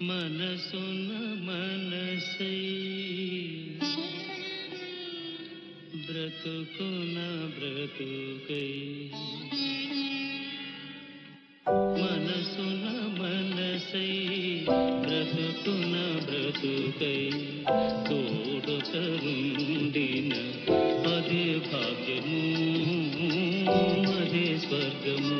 మనసున మనసై బ్రతుకున బ్రతుకై మనసున మనసై బ్రతుకున బ్రతుకై తోడుకరుండిన అదే భాగ్యము అదే స్వర్గము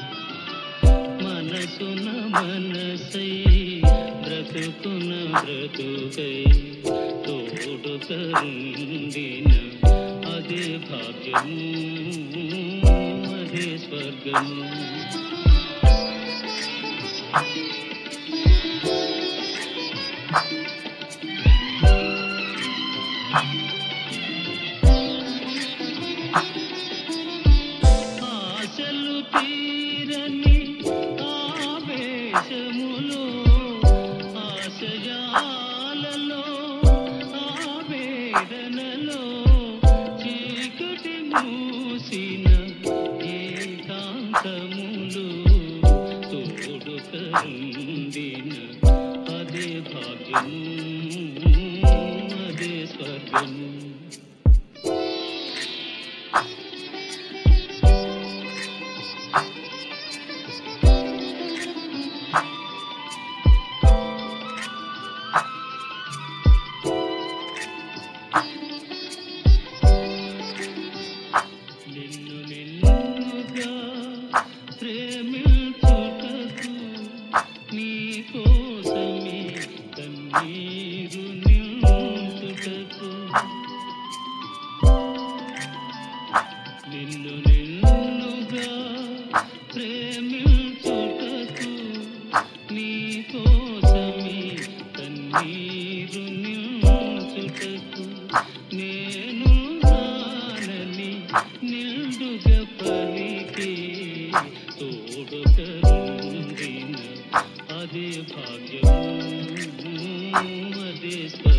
మనసున మనసై బ్రతుకున బ్రతుకై తోడు కరుండిన అదే భాగ్యము అదే స్వర్గము ఆశలు తీరని ఆవేశములో ఆశయాలలో ఆవేదనలో చీకటి మూసిన ఏకాంతములు తోడు కరుందిన అదే భాగ్యము అదే స్వర్గము నిన్ను నిన్నుగా ప్రేమించుటకు నీ కోసమే కన్నీరు నించుటకు నిన్ను నిన్నుగా ప్రేమించుటకు నీ కోసమే కన్నీరు నించుటకు నేను నానని నిండుగా పలికి తోడు కరుందిన అదే భాగ్యము అదే స్వ